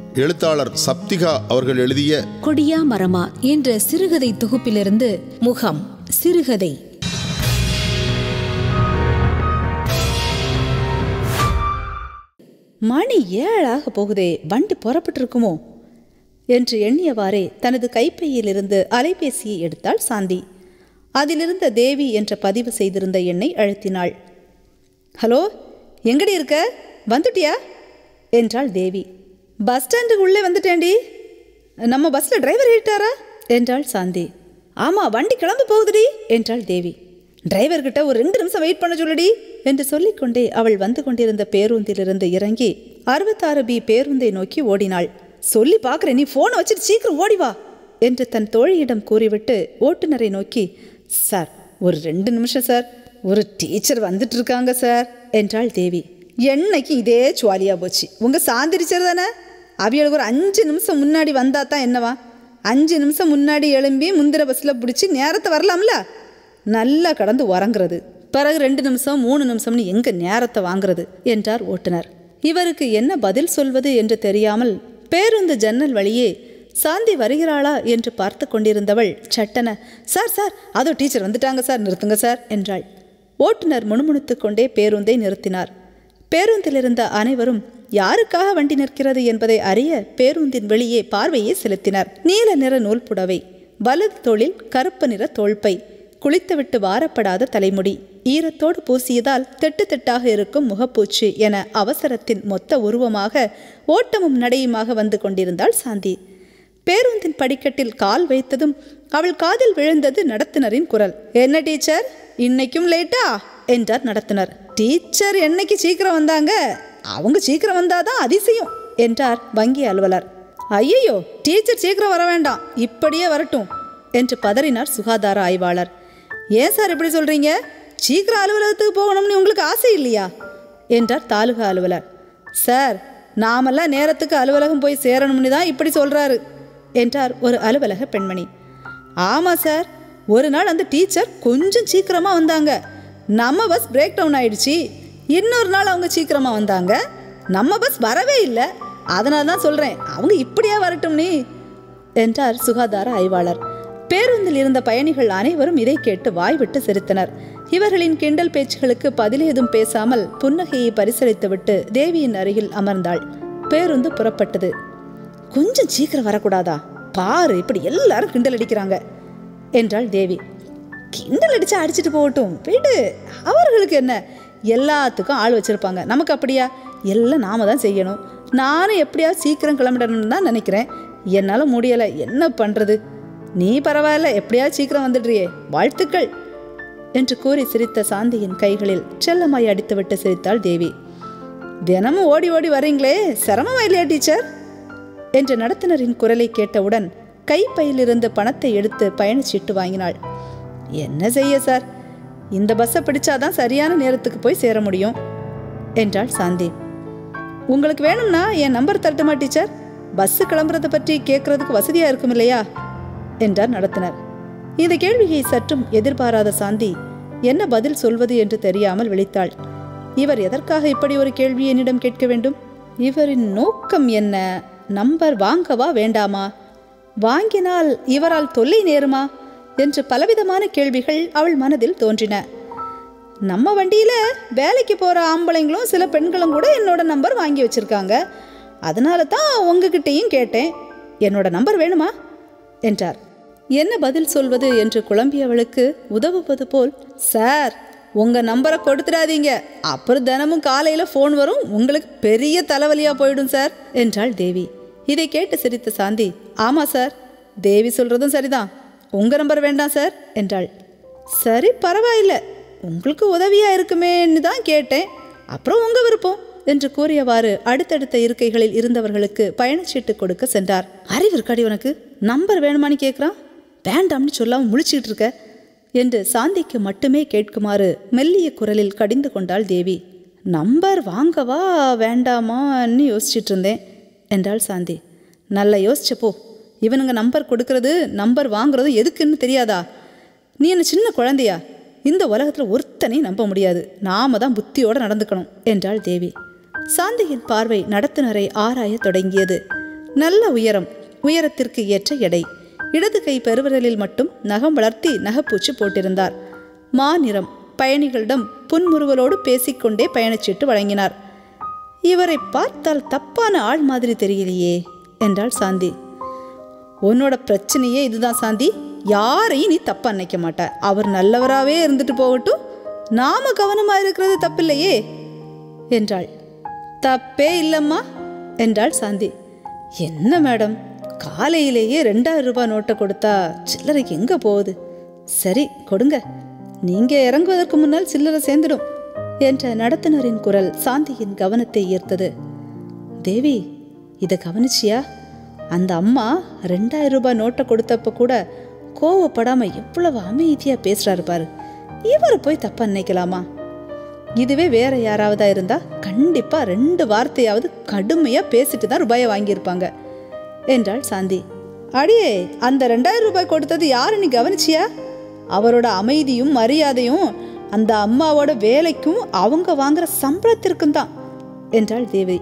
எழுத்தாளர் சப்திகா அவர்கள் எழுதிய கொடியா மரமா என்ற சிறுகதை தொகுப்பிலிருந்து முகம் சிறுகதை மணி ஏழாக போகுதே வண்டி புறப்பட்டிருக்குமோ என்று எண்ணியவாறே தனது கைப்பையிலிருந்து அலைபேசியை எடுத்தாள் சாந்தி அதிலிருந்த தேவி என்ற பதிவு செய்திருந்த எண்ணை அழுத்தினாள் ஹலோ எங்கடி இருக்க வந்துட்டியா என்றாள் தேவி பஸ் ஸ்டாண்டுக்கு உள்ளே வந்துட்டேன்டி நம்ம பஸ்ஸில் டிரைவர் ஏறிட்டாரா என்றாள் சாந்தி ஆமாம் வண்டி கிளம்ப போகுதுடி என்றாள் தேவி டிரைவர்கிட்ட ஒரு ரெண்டு நிமிஷம் வெயிட் பண்ண சொல்லுடி என்று சொல்லிக்கொண்டே அவள் வந்து கொண்டிருந்த பேருந்திலிருந்து இறங்கி அறுபத்தாறு பி பேருந்தை நோக்கி ஓடினாள் சொல்லி பார்க்குறேன் நீ ஃபோனை வச்சுட்டு சீக்கிரம் ஓடி வா என்று தன் தோழியிடம் கூறிவிட்டு ஓட்டுநரை நோக்கி சார் ஒரு ரெண்டு நிமிஷம் சார் ஒரு டீச்சர் வந்துட்டு இருக்காங்க சார் என்றாள் தேவி என்னைக்கு இதே சுவாலியாக போச்சு உங்கள் சாந்திரிச்சர் தானே அவியலுக்கு ஒரு அஞ்சு நிமிஷம் முன்னாடி வந்தா தான் என்னவா அஞ்சு நிமிஷம் முன்னாடி எழும்பி முந்திர பஸ்ஸில் பிடிச்சி நேரத்தை வரலாம்ல நல்லா கடந்து உறங்குறது பிறகு ரெண்டு நிமிஷம் மூணு நிமிஷம்னு எங்கே நேரத்தை வாங்குறது என்றார் ஓட்டுநர் இவருக்கு என்ன பதில் சொல்வது என்று தெரியாமல் பேருந்து ஜன்னல் வழியே சாந்தி வருகிறாளா என்று பார்த்து கொண்டிருந்தவள் சட்டன சார் சார் அதோ டீச்சர் வந்துட்டாங்க சார் நிறுத்துங்க சார் என்றாள் ஓட்டுநர் முணுமுணுத்துக் கொண்டே பேருந்தை நிறுத்தினார் பேருந்தில் இருந்த அனைவரும் யாருக்காக வண்டி நிற்கிறது என்பதை அறிய பேருந்தின் வெளியே பார்வையை செலுத்தினர் நீல நிற நூல் புடவை வலது தோளில் கருப்பு நிற தோள்பை குளித்துவிட்டு வாரப்படாத தலைமுடி ஈரத்தோடு பூசியதால் திட்டு திட்டாக இருக்கும் முகப்பூச்சு என அவசரத்தின் மொத்த உருவமாக ஓட்டமும் நடையுமாக வந்து கொண்டிருந்தாள் சாந்தி பேருந்தின் படிக்கட்டில் கால் வைத்ததும் அவள் காதில் விழுந்தது நடத்துனரின் குரல் என்ன டீச்சர் இன்னைக்கும் லேட்டா என்றார் நடத்துனர் டீச்சர் என்னைக்கு சீக்கிரம் வந்தாங்க அவங்க சீக்கிரம் வந்தாதான் அதிசயம் என்றார் வங்கி அலுவலர் ஐயையோ டீச்சர் சீக்கிரம் வர வேண்டாம் இப்படியே வரட்டும் என்று பதறினார் சுகாதார ஆய்வாளர் ஏன் சார் இப்படி சொல்றீங்க சீக்கிரம் அலுவலகத்துக்கு போகணும்னு உங்களுக்கு ஆசை இல்லையா என்றார் தாலுகா அலுவலர் சார் நாமெல்லாம் நேரத்துக்கு அலுவலகம் போய் சேரணும்னு தான் இப்படி சொல்றாரு என்றார் ஒரு அலுவலக பெண்மணி ஆமாம் சார் ஒரு நாள் அந்த டீச்சர் கொஞ்சம் சீக்கிரமாக வந்தாங்க நம்ம பஸ் பிரேக் டவுன் ஆயிடுச்சு இன்னொரு நாள் அவங்க சீக்கிரமாக வந்தாங்க நம்ம பஸ் வரவே இல்லை அதனால தான் சொல்கிறேன் அவங்க இப்படியே வரட்டும் நீ என்றார் சுகாதார ஆய்வாளர் பேருந்தில் இருந்த பயணிகள் அனைவரும் இதை கேட்டு வாய்விட்டு சிரித்தனர் இவர்களின் கிண்டல் பேச்சுகளுக்கு பதில் ஏதும் பேசாமல் புன்னகையை பரிசளித்துவிட்டு தேவியின் அருகில் அமர்ந்தாள் பேருந்து புறப்பட்டது கொஞ்சம் சீக்கிரம் வரக்கூடாதா பாரு இப்படி எல்லாரும் கிண்டல் அடிக்கிறாங்க என்றாள் தேவி கிண்டல் அடிச்சா அடிச்சிட்டு போகட்டும் போயிட்டு அவர்களுக்கு என்ன எல்லாத்துக்கும் ஆள் வச்சிருப்பாங்க நமக்கு அப்படியா எல்லாம் நாம தான் செய்யணும் நானும் எப்படியாவது சீக்கிரம் கிளம்பிடணும்னு தான் நினைக்கிறேன் என்னால் முடியலை என்ன பண்ணுறது நீ பரவாயில்ல எப்படியாவது சீக்கிரம் வந்துடுறியே வாழ்த்துக்கள் என்று கூறி சிரித்த சாந்தியின் கைகளில் செல்லமாய் அடித்துவிட்டு சிரித்தாள் தேவி தினமும் ஓடி ஓடி வரீங்களே சிரமமா இல்லையா டீச்சர் என்ற நடத்துனரின் குரலை கேட்டவுடன் கைப்பையிலிருந்து பணத்தை எடுத்து பயணச்சீட்டு வாங்கினாள் என்ன செய்ய சார் இந்த பஸ்ஸை பிடிச்சாதான் சரியான நேரத்துக்கு போய் சேர முடியும் என்றாள் சாந்தி உங்களுக்கு வேணும்னா என் நம்பர் தரட்டுமா டீச்சர் பஸ்ஸு கிளம்புறதை பற்றி கேட்கறதுக்கு வசதியா இருக்கும் இல்லையா என்றார் நடத்துனர் இந்த கேள்வியை சற்றும் எதிர்பாராத சாந்தி என்ன பதில் சொல்வது என்று தெரியாமல் விழித்தாள் இவர் எதற்காக இப்படி ஒரு கேள்வி என்னிடம் கேட்க வேண்டும் இவரின் நோக்கம் என்ன நம்பர் வாங்கவா வேண்டாமா வாங்கினால் இவரால் தொல்லை நேருமா என்று பலவிதமான கேள்விகள் அவள் மனதில் தோன்றின நம்ம வண்டியில் வேலைக்கு போகிற ஆம்பளைங்களும் சில பெண்களும் கூட என்னோட நம்பர் வாங்கி வச்சிருக்காங்க அதனால தான் உங்ககிட்டயும் கேட்டேன் என்னோட நம்பர் வேணுமா என்றார் என்ன பதில் சொல்வது என்று குழம்பியவளுக்கு உதவுவது போல் சார் உங்கள் நம்பரை கொடுத்துடாதீங்க அப்புறம் தினமும் காலையில் ஃபோன் வரும் உங்களுக்கு பெரிய தலைவலியாக போயிடும் சார் என்றாள் தேவி இதை கேட்டு சிரித்த சாந்தி ஆமாம் சார் தேவி சொல்கிறதும் சரிதான் உங்கள் நம்பர் வேண்டாம் சார் என்றாள் சரி பரவாயில்ல உங்களுக்கு உதவியாக இருக்குமேன்னு தான் கேட்டேன் அப்புறம் உங்கள் விருப்பம் என்று கூறியவாறு அடுத்தடுத்த இருக்கைகளில் இருந்தவர்களுக்கு பயணச்சீட்டு கொடுக்க சென்றார் அறிவு இருக்காடி உனக்கு நம்பர் வேணுமான்னு கேட்குறான் வேண்டாம்னு சொல்லாமல் முழிச்சிட்டு இருக்க என்று சாந்திக்கு மட்டுமே கேட்குமாறு மெல்லிய குரலில் கடிந்து கொண்டாள் தேவி நம்பர் வாங்கவா வேண்டாமான்னு யோசிச்சுட்டு இருந்தேன் என்றாள் சாந்தி நல்லா யோசிச்ச போ இவனுங்க நம்பர் கொடுக்கறது நம்பர் வாங்குறது எதுக்குன்னு தெரியாதா நீ என்ன சின்ன குழந்தையா இந்த உலகத்தில் ஒருத்தனையும் நம்ப முடியாது நாம தான் புத்தியோடு நடந்துக்கணும் என்றாள் தேவி சாந்தியின் பார்வை நடத்துனரை ஆராயத் தொடங்கியது நல்ல உயரம் உயரத்திற்கு ஏற்ற எடை இடது கை பெருவிரலில் மட்டும் நகம் வளர்த்தி நகைப்பூச்சு போட்டிருந்தார் மாநிறம் பயணிகளிடம் புன்முறுவலோடு பேசிக்கொண்டே பயணச்சீட்டு வழங்கினார் இவரை பார்த்தால் தப்பான ஆள் மாதிரி தெரியலையே என்றாள் சாந்தி உன்னோட பிரச்சனையே இதுதான் சாந்தி யாரையும் நீ தப்பா நினைக்க மாட்ட அவர் நல்லவராகவே இருந்துட்டு போகட்டும் நாம கவனமா இருக்கிறது தப்பில்லையே என்றாள் தப்பே இல்லைம்மா என்றாள் சாந்தி என்ன மேடம் காலையிலேயே ரெண்டாயிரம் ரூபாய் நோட்டை கொடுத்தா சில்லறைக்கு எங்க போகுது சரி கொடுங்க நீங்க இறங்குவதற்கு முன்னால் சில்லறை சேர்ந்துடும் என்ற நடத்துனரின் குரல் சாந்தியின் கவனத்தை ஈர்த்தது தேவி இதை கவனிச்சியா அந்த அம்மா ரெண்டாயிரம் ரூபாய் நோட்டை கொடுத்தப்ப கூட கோவப்படாம எவ்வளவு அமைதியா பேசுறாரு பாரு இவரை போய் தப்பா நினைக்கலாமா இதுவே வேற யாராவதா இருந்தா கண்டிப்பா ரெண்டு வார்த்தையாவது கடுமையா பேசிட்டு தான் ரூபாயை வாங்கியிருப்பாங்க என்றாள் சாந்தி அடியே அந்த ரெண்டாயிரம் ரூபாய் கொடுத்தது யாரு நீ கவனிச்சியா அவரோட அமைதியும் மரியாதையும் அந்த அம்மாவோட வேலைக்கும் அவங்க வாங்குற சம்பளத்திற்கும் தான் என்றாள் தேவி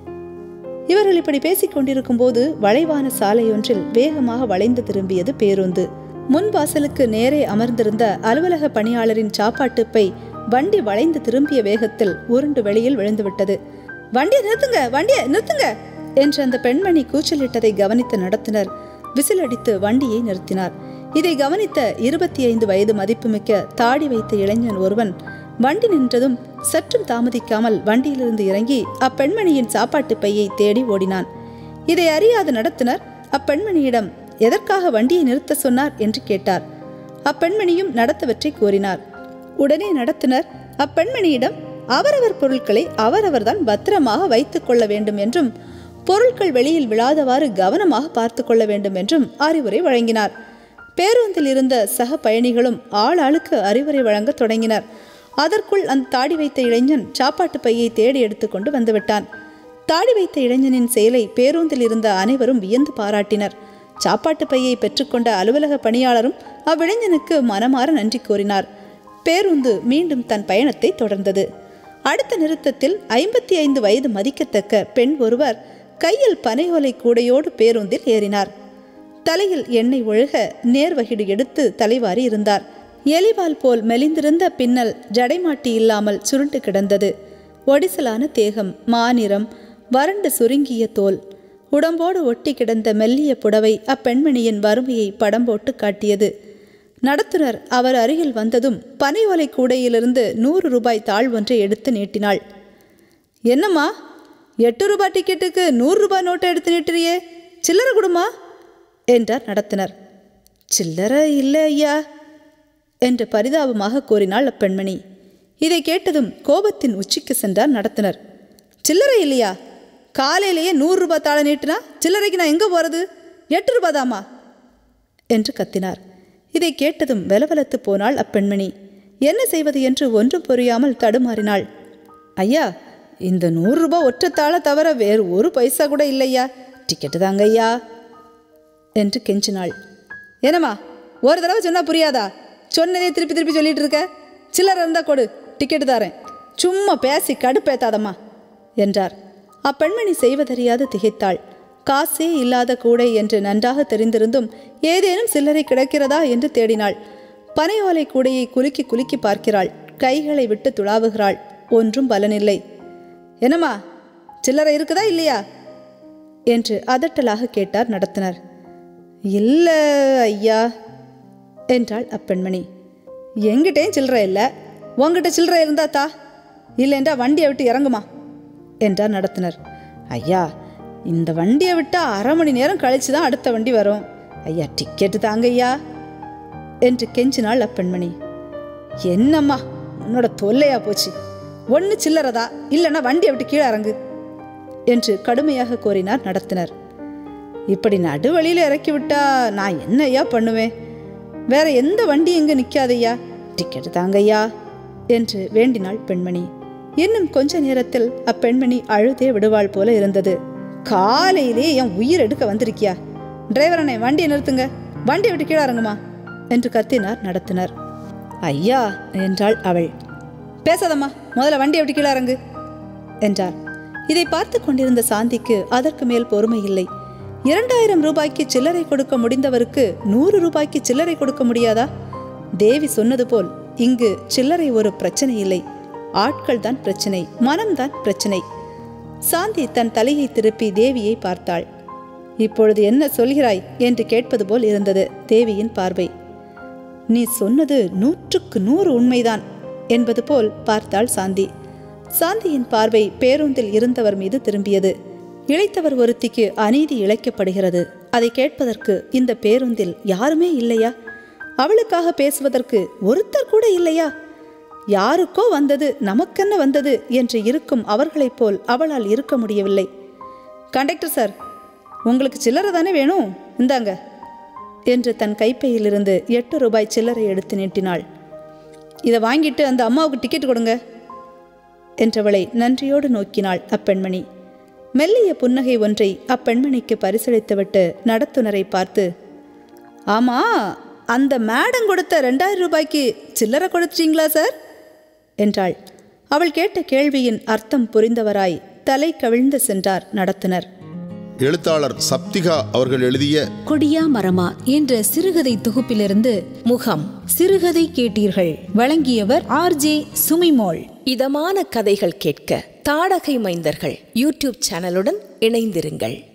இவர்கள் இப்படி பேசிக் கொண்டிருக்கும் போது வளைவான சாலையொன்றில் வேகமாக வளைந்து திரும்பியது பேருந்து முன் வாசலுக்கு நேரே அமர்ந்திருந்த அலுவலக பணியாளரின் சாப்பாட்டு பை வண்டி வளைந்து திரும்பிய வேகத்தில் உருண்டு வெளியில் விழுந்துவிட்டது வண்டியை நிறுத்துங்க வண்டியை நிறுத்துங்க என்று அந்த பெண்மணி கூச்சலிட்டதை கவனித்த நடத்துனர் விசில் அடித்து வண்டியை நிறுத்தினார் இதை கவனித்த இருபத்தி ஐந்து வயது மதிப்புமிக்க தாடி வைத்த இளைஞன் ஒருவன் வண்டி நின்றதும் சற்றும் தாமதிக்காமல் வண்டியிலிருந்து இறங்கி அப்பெண்மணியின் சாப்பாட்டு பையை தேடி ஓடினான் இதை அறியாத நடத்துனர் அப்பெண்மணியிடம் எதற்காக வண்டியை நிறுத்த சொன்னார் என்று கேட்டார் அப்பெண்மணியும் நடத்தவற்றை கூறினார் உடனே நடத்துனர் அப்பெண்மணியிடம் அவரவர் பொருட்களை அவரவர்தான் பத்திரமாக வைத்துக் கொள்ள வேண்டும் என்றும் பொருட்கள் வெளியில் விழாதவாறு கவனமாக பார்த்து கொள்ள வேண்டும் என்றும் அறிவுரை வழங்கினார் பேருந்தில் இருந்த சக பயணிகளும் ஆளாளுக்கு அறிவுரை வழங்க தொடங்கினர் அதற்குள் அந்த தாடி வைத்த இளைஞன் சாப்பாட்டு பையை தேடி எடுத்துக்கொண்டு வந்துவிட்டான் தாடி வைத்த இளைஞனின் செயலை பேருந்தில் இருந்த அனைவரும் வியந்து பாராட்டினர் சாப்பாட்டு பையை பெற்றுக்கொண்ட அலுவலக பணியாளரும் அவ்விளைஞனுக்கு மனமாற நன்றி கூறினார் பேருந்து மீண்டும் தன் பயணத்தை தொடர்ந்தது அடுத்த நிறுத்தத்தில் ஐம்பத்தி ஐந்து வயது மதிக்கத்தக்க பெண் ஒருவர் கையில் பனையோலை கூடையோடு பேருந்தில் ஏறினார் தலையில் எண்ணெய் ஒழுக நேர்வகிடு எடுத்து தலைவாரி இருந்தார் எலிவால் போல் மெலிந்திருந்த பின்னல் ஜடைமாட்டி இல்லாமல் சுருண்டு கிடந்தது ஒடிசலான தேகம் மாநிறம் வறண்டு சுருங்கிய தோல் உடம்போடு ஒட்டி கிடந்த மெல்லிய புடவை அப்பெண்மணியின் வறுமையை படம் போட்டு காட்டியது நடத்துனர் அவர் அருகில் வந்ததும் பனை ஓலை கூடையிலிருந்து நூறு ரூபாய் தாள் ஒன்றை எடுத்து நீட்டினாள் என்னம்மா எட்டு ரூபாய் டிக்கெட்டுக்கு நூறு ரூபாய் நோட்டை எடுத்து நீட்டுறியே சில்லறை கொடுமா என்றார் நடத்துனர் சில்லறை இல்லை ஐயா என்று பரிதாபமாக கூறினாள் அப்பெண்மணி இதை கேட்டதும் கோபத்தின் உச்சிக்கு சென்றார் நடத்துனர் சில்லறை இல்லையா காலையிலேயே நூறு ரூபாய் தாளை நீட்டினா சில்லறைக்கு நான் எங்கே போகிறது எட்டு ரூபாய் தாமா என்று கத்தினார் இதை கேட்டதும் வெலவெலத்து போனாள் அப்பெண்மணி என்ன செய்வது என்று ஒன்றும் புரியாமல் தடுமாறினாள் ஐயா இந்த நூறு ரூபாய் ஒற்றத்தாளை தவிர வேறு ஒரு பைசா கூட இல்லையா டிக்கெட்டு தாங்க ஐயா என்று கெஞ்சினாள் என்னம்மா ஒரு தடவை சொன்னா புரியாதா சொன்னதே திருப்பி திருப்பி சொல்லிட்டு இருக்க சில்லறை இருந்தா கொடு டிக்கெட்டு தாரேன் சும்மா பேசி கடுப்பேத்தாதம்மா என்றார் அப்பெண்மணி செய்வதறியாது திகைத்தாள் காசே இல்லாத கூடை என்று நன்றாக தெரிந்திருந்தும் ஏதேனும் சில்லறை கிடைக்கிறதா என்று தேடினாள் பனை ஓலை கூடையை குலுக்கி குலுக்கி பார்க்கிறாள் கைகளை விட்டு துளாவுகிறாள் ஒன்றும் பலனில்லை என்னம்மா சில்லறை இருக்குதா இல்லையா என்று அதட்டலாக கேட்டார் நடத்துனர் இல்லை ஐயா என்றாள் அப்பெண்மணி எங்கிட்டேயும் சில்லறை இல்லை உங்ககிட்ட சில்லறை இருந்தா தா இல்லைன்றா வண்டியை விட்டு இறங்குமா என்றார் நடத்துனர் ஐயா இந்த வண்டியை விட்டா அரை மணி நேரம் கழிச்சு தான் அடுத்த வண்டி வரும் ஐயா டிக்கெட்டு தாங்க ஐயா என்று கெஞ்சினாள் அப்பெண்மணி என்னம்மா உன்னோட தொல்லையா போச்சு ஒன்று சில்லறதா இல்லைன்னா வண்டியை விட்டு கீழே இறங்கு என்று கடுமையாக கோரினார் நடத்தினர் இப்படி நடுவழியில் இறக்கி விட்டா நான் என்ன ஐயா பண்ணுவேன் வேற எந்த வண்டி இங்கே நிற்காதையா டிக்கெட் தாங்கய்யா என்று வேண்டினாள் பெண்மணி இன்னும் கொஞ்ச நேரத்தில் அப்பெண்மணி அழுதே விடுவாள் போல இருந்தது காலையிலே என் உயிர் எடுக்க வந்திருக்கியா டிரைவர் அண்ணே வண்டியை நிறுத்துங்க வண்டியை விட்டு கீழே இறங்குமா என்று கத்தினார் நடத்தினர் ஐயா என்றாள் அவள் பேசாதம்மா முதல்ல வண்டியை விட்டு கீழே இறங்கு என்றார் இதை பார்த்து கொண்டிருந்த சாந்திக்கு அதற்கு மேல் பொறுமை இல்லை இரண்டாயிரம் ரூபாய்க்கு சில்லறை கொடுக்க முடிந்தவருக்கு நூறு ரூபாய்க்கு சில்லறை கொடுக்க முடியாதா தேவி சொன்னது போல் இங்கு சில்லறை ஒரு பிரச்சனை இல்லை ஆட்கள் தான் பிரச்சனை மனம்தான் பிரச்சனை சாந்தி தன் தலையை திருப்பி தேவியை பார்த்தாள் இப்பொழுது என்ன சொல்கிறாய் என்று கேட்பது போல் இருந்தது தேவியின் பார்வை நீ சொன்னது நூற்றுக்கு நூறு உண்மைதான் என்பது போல் பார்த்தாள் சாந்தி சாந்தியின் பார்வை பேருந்தில் இருந்தவர் மீது திரும்பியது இளைத்தவர் ஒருத்திக்கு அநீதி இழைக்கப்படுகிறது அதை கேட்பதற்கு இந்த பேருந்தில் யாருமே இல்லையா அவளுக்காக பேசுவதற்கு ஒருத்தர் கூட இல்லையா யாருக்கோ வந்தது நமக்கென்ன வந்தது என்று இருக்கும் அவர்களைப் போல் அவளால் இருக்க முடியவில்லை கண்டக்டர் சார் உங்களுக்கு சில்லறை தானே வேணும் இந்தாங்க என்று தன் கைப்பையிலிருந்து எட்டு ரூபாய் சில்லறை எடுத்து நீட்டினாள் இதை வாங்கிட்டு அந்த அம்மாவுக்கு டிக்கெட் கொடுங்க என்றவளை நன்றியோடு நோக்கினாள் அப்பெண்மணி மெல்லிய புன்னகை ஒன்றை அப்பெண்மணிக்கு பரிசளித்துவிட்டு நடத்துனரை பார்த்து ஆமா அந்த மேடம் கொடுத்த ரெண்டாயிரம் ரூபாய்க்கு சில்லறை கொடுத்தீங்களா சார் என்றாள் அவள் கேட்ட கேள்வியின் அர்த்தம் புரிந்தவராய் தலை கவிழ்ந்து சென்றார் நடத்துனர் எழுத்தாளர் சப்திகா அவர்கள் எழுதிய கொடியா மரமா என்ற சிறுகதை தொகுப்பிலிருந்து முகம் சிறுகதை கேட்டீர்கள் வழங்கியவர் ஆர்ஜே சுமிமோள் இதமான கதைகள் கேட்க தாடகை மைந்தர்கள் யூடியூப் சேனலுடன் இணைந்திருங்கள்